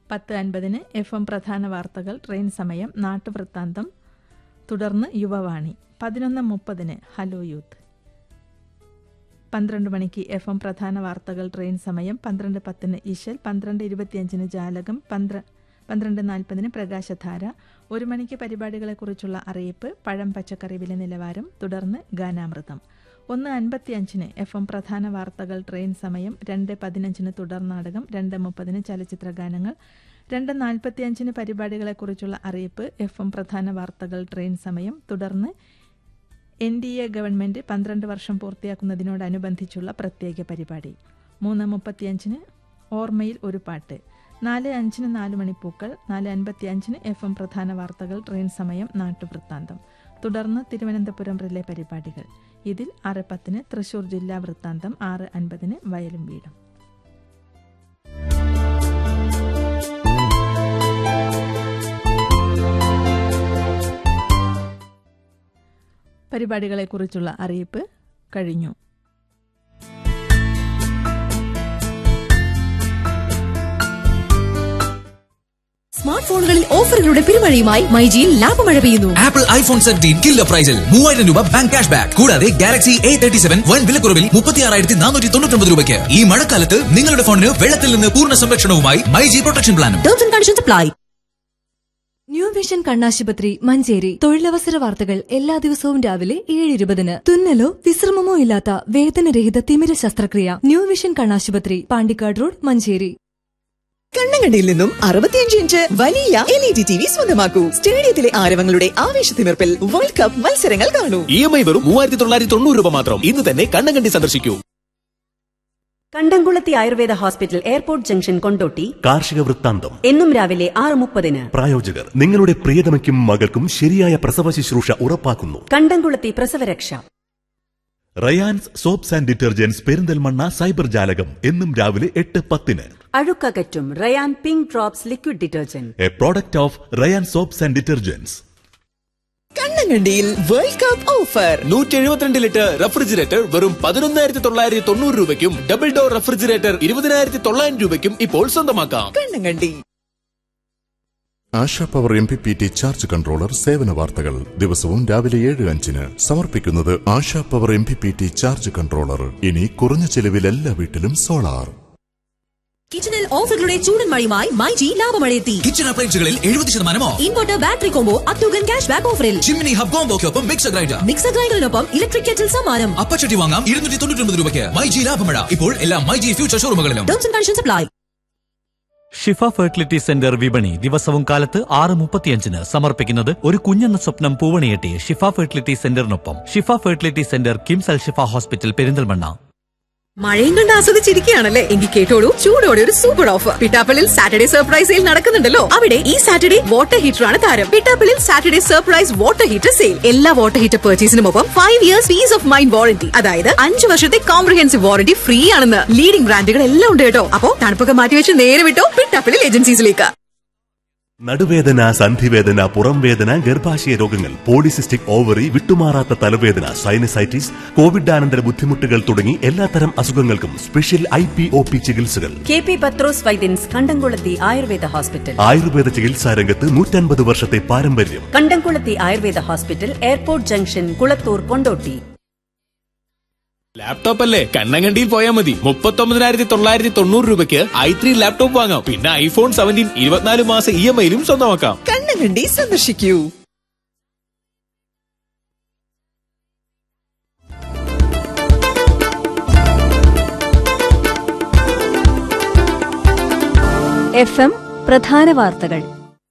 പത്ത് അൻപതിന് F M പ്രധാന വാർത്തകൾ ട്രെയിൻ സമയം നാട്ടുവൃത്താന്തം തുടർന്ന് യുവവാണി പതിനൊന്ന് മുപ്പതിന് ഹലോ യൂത്ത് പന്ത്രണ്ട് മണിക്ക് എഫ് എം പ്രധാന വാർത്തകൾ ട്രെയിൻ സമയം പന്ത്രണ്ട് പത്തിന് ഇശൽ പന്ത്രണ്ട് ഇരുപത്തിയഞ്ചിന് ജാലകം പന്ത്ര പന്ത്രണ്ട് നാൽപ്പതിന് പ്രകാശധാര ഒരു മണിക്ക് പരിപാടികളെക്കുറിച്ചുള്ള അറിയിപ്പ് പഴം പച്ചക്കറി വില നിലവാരം തുടർന്ന് ഗാനാമൃതം ഒന്ന് അൻപത്തിയഞ്ചിന് എഫ് എം പ്രധാന വാർത്തകൾ ട്രെയിൻ സമയം രണ്ട് പതിനഞ്ചിന് തുടർ നാടകം രണ്ട് മുപ്പതിന് ചലച്ചിത്ര ഗാനങ്ങൾ രണ്ട് നാൽപ്പത്തിയഞ്ചിന് പരിപാടികളെക്കുറിച്ചുള്ള അറിയിപ്പ് എഫ് എം പ്രധാന വാർത്തകൾ ട്രെയിൻ സമയം തുടർന്ന് എൻ ഡി എ ഗവൺമെന്റ് പന്ത്രണ്ട് വർഷം പൂർത്തിയാക്കുന്നതിനോടനുബന്ധിച്ചുള്ള പ്രത്യേക പരിപാടി മൂന്ന് മുപ്പത്തിയഞ്ചിന് ഓർമ്മയിൽ ഒരു പാട്ട് നാല് അഞ്ചിന് നാല് മണിപ്പൂക്കൾ നാല് അൻപത്തി അഞ്ചിന് എഫ് എം പ്രധാന വാർത്തകൾ ട്രെയിൻ സമയം നാട്ടുവൃത്താന്തം തുടർന്ന് തിരുവനന്തപുരം റിലേ പരിപാടികൾ ഇതിൽ ആറ് പത്തിന് തൃശൂർ ജില്ലാ വൃത്താന്തം ആറ് അൻപതിന് വയലും വീടും പരിപാടികളെക്കുറിച്ചുള്ള അറിയിപ്പ് കഴിഞ്ഞു സ്മാർട്ട് ഫോണുകളിൽ ഓഫറുകളുടെ പെരുമഴയുമായി മൈജിയിൽ ലാഭമഴ പെയ്യുന്നു ആപ്പിൾ ഐഫോൺ സെവൻറ്റീൻ കില്ല പ്രൈസിൽ മൂവായിരം രൂപ ബാങ്ക് ക്യാഷ് ബാക്ക് കൂടാതെ ഗാലക്സി എ തേർട്ടി സെവൻ വൻ വിലക്കുറവിൽ മുപ്പത്തിയാറായിരത്തി നാനൂറ്റി തൊണ്ണൂറ്റി രൂപയ്ക്ക് ഈ മഴക്കാലത്ത് നിങ്ങളുടെ ഫോണിന് വെള്ളത്തിൽ നിന്ന് പൂർണ്ണ സംരക്ഷണവുമായി മൈജി പ്രൊട്ടക്ഷൻ പ്ലാനും terms and conditions apply new vision കണ്ണാശുപത്രി മഞ്ചേരി തൊഴിലവസര വാർത്തകൾ എല്ലാ ദിവസവും രാവിലെ ഏഴ് ഇരുപതിന് തുന്നലോ വിശ്രമമോ ഇല്ലാത്ത വേദനരഹിത തിമിര ശസ്ത്രക്രിയ ന്യൂ വിഷൻ കണ്ണാശുപത്രി പാണ്ടിക്കാട് റോഡ് മഞ്ചേരി കണ്ണങ്കണ്ടിയിൽ നിന്നും അറുപത്തിയഞ്ച് ഇഞ്ച് വലിയ L E D T V സ്വന്തമാക്കൂ സ്റ്റേഡിയത്തിലെ ആരവങ്ങളുടെ ആവേശത്തിമിർപ്പിൽ വേൾഡ് കപ്പ് മത്സരങ്ങൾ കാണൂ ഇ എം ഐ വെറും മൂവായിരത്തി തൊള്ളായിരത്തി തൊണ്ണൂറ് രൂപ മാത്രം ഇന്ന് തന്നെ കണ്ണങ്കണ്ടി സന്ദർശിക്കൂ Kandamkulathi Ayurveda hospital airport junction Kondotty കാർഷിക വൃത്താന്തം എന്നും രാവിലെ ആറ് മുപ്പതിന് പ്രായോജകർ നിങ്ങളുടെ പ്രിയതമയ്ക്കും മകൾക്കും ശരിയായ പ്രസവ ശുശ്രൂഷ ഉറപ്പാക്കുന്നു കണ്ടംകുളത്തി പ്രസവരക്ഷ Rayan's soaps and detergents Perinthalmanna cyber ജാലകം എന്നും രാവിലെ എട്ട് പത്തിന് അഴുക്കകറ്റും Rayan pink drops liquid detergent a product of Rayan soaps and detergents കണ്ണങ്കണ്ടിയിൽ വേൾഡ് കപ്പ് ഓഫർ നൂറ്റി എഴുപത്തിരണ്ട് ലിറ്റർ റെഫ്രിജറേറ്റർ വെറും പതിനൊന്നായിരത്തി തൊള്ളായിരത്തി തൊണ്ണൂറ് രൂപയ്ക്കും ഡബിൾ ഡോർ റെഫ്രിജറേറ്റർ ഇരുപതിനായിരത്തി തൊള്ളായിരം രൂപയ്ക്കും ഇപ്പോൾ സ്വന്തമാക്കാം Kannankandi Asha power M P P T charge controller സേവന വാർത്തകൾ ദിവസവും രാവിലെ ഏഴ് അഞ്ചിന് സമർപ്പിക്കുന്നത് Asha power M P P T charge controller ഇനി കുറഞ്ഞ ചെലവിൽ എല്ലാ വീട്ടിലും സോളാർ കിച്ചണിൽ ഓഫറുകളുടെ ചൂടൻ മഴയുമായി മൈജി ലാഭമഴയെത്തി കിച്ചൺ അപ്ലയൻസുകളിൽ എഴുപത് ശതമാനമോ ഇൻവെർട്ടർ ബാറ്ററി കോംബോ അത്യുഗൻ ക്യാഷ് ബാക്ക് ഓഫറിൽ ചിമ്മിനി ഹബ് കോംബോക്കൊപ്പം മിക്സർ ഗ്രൈൻഡർ മിക്സർ ഗ്രൈൻഡറിനൊപ്പം ഇലക്ട്രിക് കെറ്റിൽ സമ്മാനം അപ്പച്ചട്ടി വാങ്ങാം ഇരുന്നൂറ്റി തൊണ്ണൂറ്റി ഒമ്പത് രൂപയ്ക്ക് മൈജി ലാഭമഴ ഇപ്പോൾ എല്ലാ മൈജി ഫ്യൂച്ചർ ഷോറൂമുകളിലും terms and conditions apply Shifa fertility centre വിപണി ദിവസവും കാലത്ത് ആറ് മുപ്പത്തിയഞ്ചിന് സമർപ്പിക്കുന്നത് ഒരു കുഞ്ഞെന്ന സ്വപ്നം പൂവണിയെട്ടി ഷിഫ ഫെർട്ടിലിറ്റി സെന്ററിനൊപ്പം Shifa fertility centre KIMS Al Shifa hospital Perinthalmanna മഴയും കണ്ട് ആസ്വദിച്ചിരിക്കുകയാണല്ലേ എങ്കിൽ കേട്ടോളൂ ചൂടോടെ ഒരു സൂപ്പർ ഓഫർ പിട്ടാപ്പലിൽ സാറ്റർഡേ സർപ്രൈസ് സെയിൽ നടക്കുന്നുണ്ടല്ലോ അവിടെ ഈ സാറ്റർഡേ വാട്ടർ ഹീറ്റർ ആണ് താരം പിട്ടാപ്പലിൽ Saturday surprise water heater sale എല്ലാ വാട്ടർ ഹീറ്റർ പർച്ചേസിനുമൊപ്പം five years peace of mind warranty അതായത് അഞ്ച് വർഷത്തെ കോംപ്രഹെൻസീവ് വാറന്റി ഫ്രീ ആണെന്ന് ലീഡിംഗ് ബ്രാൻഡുകൾ എല്ലാം ഉണ്ട് കേട്ടോ അപ്പോ തണുപ്പൊക്കെ മാറ്റിവെച്ച് നേരെ വിട്ടോ പിട്ടാപ്പലിൽ ഏജൻസീസിലേക്ക് നടുവേദന സന്ധിവേദന പുറംവേദന ഗർഭാശയ രോഗങ്ങൾ പോളിസിസ്റ്റിക് ഓവറി വിട്ടുമാറാത്ത തലവേദന സൈനസൈറ്റിസ് കോവിഡാനന്തര ബുദ്ധിമുട്ടുകൾ തുടങ്ങി എല്ലാത്തരം അസുഖങ്ങൾക്കും special I P O P ചികിത്സകൾ K P Pathrose Vaidyan's Kandamkulathi Ayurveda hospital Ayurveda ചികിത്സാ രംഗത്ത് നൂറ്റൻപത് വർഷത്തെ പാരമ്പര്യം Kandamkulathi Ayurveda hospital airport junction Kulathur Kondotty laptop അല്ലേ കണ്ണങ്കണ്ടിയിൽ പോയാൽ മതി മുപ്പത്തൊമ്പതിനായിരത്തി തൊള്ളായിരത്തി തൊണ്ണൂറ് രൂപയ്ക്ക് ഐ ത്രീ ലാപ്ടോപ്പ് വാങ്ങാം പിന്നെ ഐഫോൺ സെവൻറ്റീൻ ഇരുപത്തിനാല് മാസം ഇ എം ഐയിലും സ്വന്തമാക്കാം കണ്ണങ്കണ്ടി സന്ദർശിക്കൂ എഫ് എം പ്രധാന വാർത്തകൾ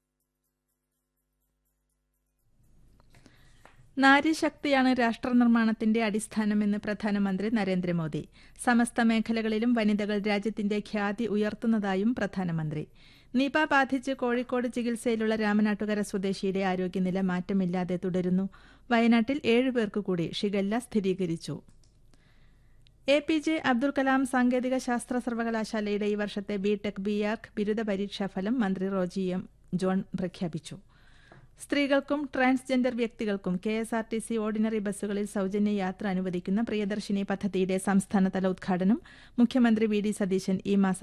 നാരീശക്തിയാണ് രാഷ്ട്രനിർമ്മാണത്തിന്റെ അടിസ്ഥാനമെന്ന് പ്രധാനമന്ത്രി നരേന്ദ്രമോദി സമസ്ത മേഖലകളിലും വനിതകൾ രാജ്യത്തിന്റെ ഖ്യാതി ഉയർത്തുന്നതായും പ്രധാനമന്ത്രി നിപ ബാധിച്ച് കോഴിക്കോട് ചികിത്സയിലുള്ള രാമനാട്ടുകര സ്വദേശിയുടെ ആരോഗ്യനില മാറ്റമില്ലാതെ തുടരുന്നു വയനാട്ടിൽ ഏഴുപേർക്ക് കൂടി ഷിഗല്ല സ്ഥിരീകരിച്ചു A P J Abdul Kalam സാങ്കേതിക ശാസ്ത്ര സർവകലാശാലയുടെ ഈ വർഷത്തെ ബി ടെക് ബി ആർക്ക് ബിരുദ പരീക്ഷാഫലം മന്ത്രി റോജി എം ജോൺ പ്രഖ്യാപിച്ചു സ്ത്രീകൾക്കും ട്രാൻസ്ജെൻഡർ വ്യക്തികൾക്കും K S R T C ordinary ബസ്സുകളിൽ സൗജന്യ യാത്ര അനുവദിക്കുന്ന പ്രിയദർശിനി പദ്ധതിയുടെ സംസ്ഥാനതല ഉദ്ഘാടനം മുഖ്യമന്ത്രി വി ഡി സതീശൻ ഈ മാസം